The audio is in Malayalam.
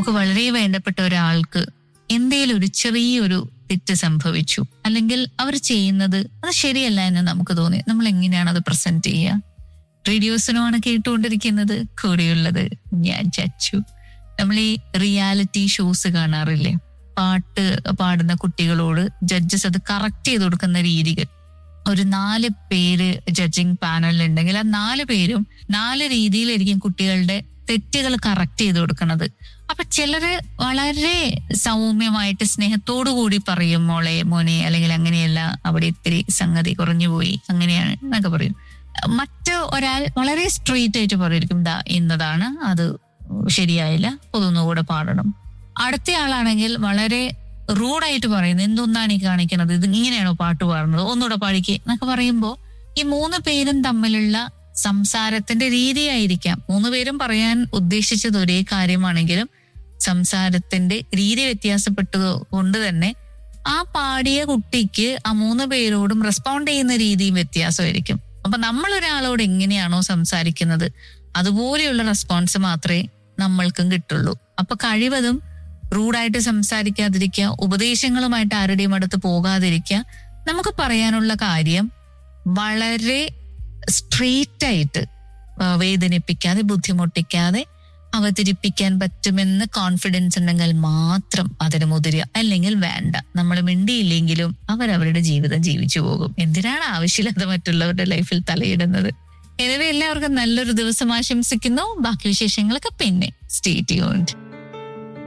നമുക്ക് വളരെ വേണ്ടപ്പെട്ട ഒരാൾക്ക് എന്തേലും ഒരു ചെറിയൊരു തെറ്റ് സംഭവിച്ചു അല്ലെങ്കിൽ അവർ ചെയ്യുന്നത് അത് ശരിയല്ല എന്ന് നമുക്ക് തോന്നി നമ്മൾ എങ്ങനെയാണ് അത് പ്രസന്റ് ചെയ്യുക റേഡിയോസിനുമാണ് കേട്ടുകൊണ്ടിരിക്കുന്നത് കൂടെയുള്ളത് ഞാൻ ചച്ചു നമ്മൾ ഈ റിയാലിറ്റി ഷോസ് കാണാറില്ലേ പാട്ട് പാടുന്ന കുട്ടികളോട് ജഡ്ജസ് അത് കറക്റ്റ് ചെയ്ത് കൊടുക്കുന്ന രീതികൾ ഒരു നാല് പേര് ജഡ്ജിങ് പാനലിൽ ഉണ്ടെങ്കിൽ ആ നാല് പേരും നാല് രീതിയിലായിരിക്കും കുട്ടികളുടെ തെറ്റുകൾ കറക്റ്റ് ചെയ്ത് കൊടുക്കുന്നത് അപ്പൊ ചിലര് വളരെ സൗമ്യമായിട്ട് സ്നേഹത്തോടു കൂടി പറയും മോളെ മോനെ അല്ലെങ്കിൽ അങ്ങനെയല്ല അവിടെ ഇത്തിരി സംഗതി കുറഞ്ഞു പോയി അങ്ങനെയാണ് എന്നൊക്കെ പറയും മറ്റ് ഒരാൾ വളരെ സ്ട്രെയിറ്റ് ആയിട്ട് പറയും ദാ ഇന്നതാണ് അത് ശരിയായില്ല ഒതൊന്നുകൂടെ പാടണം അടുത്ത ആളാണെങ്കിൽ വളരെ റൂഡായിട്ട് പറയുന്നു എന്തൊന്നാണ് ഈ കാണിക്കുന്നത് ഇത് ഇങ്ങനെയാണോ പാട്ട് പാടുന്നത് ഒന്നുകൂടെ പാടിക്കേ എന്നൊക്കെ പറയുമ്പോൾ ഈ മൂന്ന് പേരും തമ്മിലുള്ള സംസാരത്തിന്റെ രീതിയായിരിക്കാം മൂന്ന് പേരും പറയാൻ ഉദ്ദേശിച്ചത് ഒരേ കാര്യമാണെങ്കിലും സംസാരത്തിന്റെ രീതി വ്യത്യാസപ്പെട്ടത് കൊണ്ട് തന്നെ ആ പാടിയ കുട്ടിക്ക് ആ മൂന്ന് പേരോടും റെസ്പോണ്ട് ചെയ്യുന്ന രീതിയും വ്യത്യാസമായിരിക്കും അപ്പൊ നമ്മൾ ഒരാളോട് എങ്ങനെയാണോ സംസാരിക്കുന്നത് അതുപോലെയുള്ള റെസ്പോൺസ് മാത്രമേ നമ്മൾക്കും കിട്ടുള്ളൂ അപ്പൊ കഴിവതും റൂഡായിട്ട് സംസാരിക്കാതിരിക്കുക ഉപദേശങ്ങളുമായിട്ട് ആരുടെയും അടുത്ത് പോകാതിരിക്കുക നമുക്ക് പറയാനുള്ള കാര്യം വളരെ സ്ട്രെയിറ്റ് ആയിട്ട് ആ, വേദനിപ്പിക്കാതെ ബുദ്ധിമുട്ടിക്കാതെ അവതരിപ്പിക്കാൻ പറ്റുമെന്ന് കോൺഫിഡൻസ് ഉണ്ടെങ്കിൽ മാത്രം അതിന് മുതിരുക അല്ലെങ്കിൽ വേണ്ട നമ്മൾ മിണ്ടിയില്ലെങ്കിലും അവരവരുടെ ജീവിതം ജീവിച്ചു പോകും എന്തിനാണ് ആവശ്യമില്ലാതെ മറ്റുള്ളവരുടെ ലൈഫിൽ തലയിടുന്നത് எனவே എല്ലാവർക്കും നല്ലൊരു ദിവസം ആശംസിക്കുന്നു ബാക്കി വിശേഷങ്ങളൊക്കെ പിന്നെ സ്റ്റേ ട്യൂൺഡ്